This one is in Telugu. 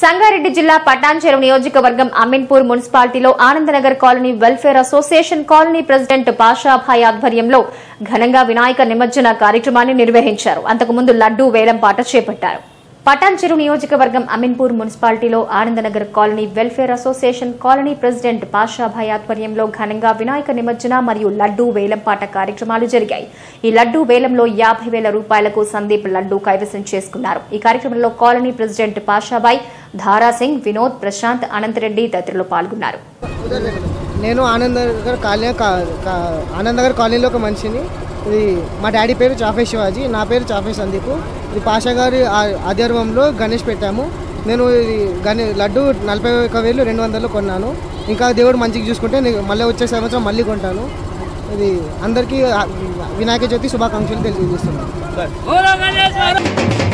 సంగారెడ్డి జిల్లా పటాన్చెరు నియోజకవర్గం అమీన్పూర్ మున్సిపాలిటీలో Anandnagar colony welfare association colony president Pashabhai ఆధ్వర్యంలో ఘనంగా వినాయక నిమజ్జన కార్యక్రమాన్ని నిర్వహించారు అంతకుముందు లడ్డూ వేలంపాట చేపట్టారు పటాన్చెరు నియోజకవర్గం అమీన్పూర్ మున్సిపాలిటీలో Anandnagar colony welfare association colony president Pashabhai ఆధ్వర్యంలో ఘనంగా వినాయక నిమజ్జన మరియు లడ్డూ వేలంపాట కార్యక్రమాలు జరిగాయి ఈ లడ్డూ వేలంలో యాభై వేల రూపాయలకు సందీప్ లడ్డూ కైవసం చేసుకున్నారు ఈ కార్యక్రమంలో కాలనీ ప్రెసిడెంట్ పాషాభాయ్ ధారాసింగ్ వినోద్ ప్రశాంత్ అనంతరెడ్డి తదితరులు పాల్గొన్నారు నేను ఆనంద్ నగర్ కాలనీ కా- కా- ఆనంద్ నగర్ కాలనీలో ఒక మనిషిని ఇది మా డాడీ పేరు చాఫే శివాజీ నా పేరు చాఫే సందీప్ ఇది పాషా గారి ఆ- ఆధ్వర్యంలో గణేష్ పెట్టాము నేను ఇది గణే లడ్డు నలభై ఒక వేలు రెండు వందలు కొన్నాను ఇంకా దేవుడు మంచిగా చూసుకుంటే నేను మళ్ళీ వచ్చే సంవత్సరం మళ్ళీ కొంటాను ఇది అందరికీ ఆ- వినాయక చవితి శుభాకాంక్షలు తెలియజేస్తున్నాను